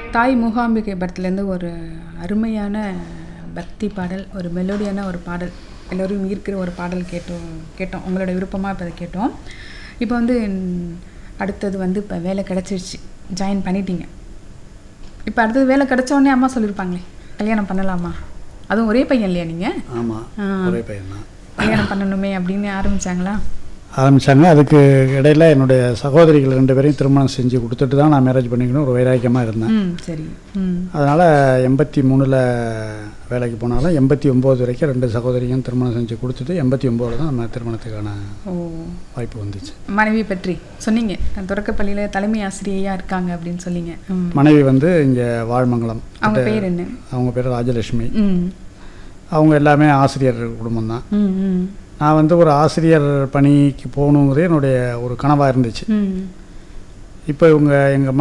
தாய் மூகாம்பிகை படத்துலேருந்து ஒரு அருமையான பக்தி பாடல் ஒரு மெலோடியான ஒரு பாடல் எல்லோரும் ஈர்க்கிற ஒரு பாடல் கேட்டோம் கேட்டோம் உங்களோட விருப்பமாக இப்போ அதை கேட்டோம் இப்போ வந்து ம், அடுத்தது வந்து இப்போ வேலை கிடச்சிருச்சு ஜாயின் பண்ணிட்டீங்க இப்போ அடுத்தது வேலை கிடைச்ச உடனே அம்மா சொல்லியிருப்பாங்களே கல்யாணம் பண்ணலாமா அதுவும் ஒரே பையன் இல்லையா நீங்கள் ஆமாம் ஆ. ஒரே பையன் தான் கல்யாணம் பண்ணணுமே அப்படின்னு ஆரம்பிச்சாங்களா ஆரம்பித்தாங்க அதுக்கு இடையில என்னுடைய சகோதரிகள் ரெண்டு பேரையும் திருமணம் செஞ்சு கொடுத்துட்டு தான் நான் மேரேஜ் பண்ணிக்கணும் ஒரு வைராக்கியமாக இருந்தேன் ம் சரி ம் அதனால் எண்பத்தி மூணில் வேலைக்கு போனாலும் எண்பத்தி ஒம்பது வரைக்கும் ரெண்டு சகோதரியும் திருமணம் செஞ்சு கொடுத்துட்டு எண்பத்தி ஒம்போதில் தான் நம்ம திருமணத்துக்கான ஓ வாய்ப்பு வந்துச்சு மனைவி பற்றி சொன்னீங்க தொடக்கப்பள்ளியில் தலைமை ஆசிரியையாக இருக்காங்க அப்படின்னு சொன்னீங்க ம் மனைவி வந்து இங்கே வாழ்மங்கலம் அவங்க பேர் என்ன அவங்க பேர் ராஜலட்சுமி ம் அவங்க எல்லாமே ஆசிரியர் குடும்பம் தான் ம் ம் நான் வந்து ஒரு ஆசிரியர் பணிக்கு போகணுங்கிறது என்னுடைய ஒரு கனவாக இருந்துச்சு ம் இப்போ இவங்க எங்கள்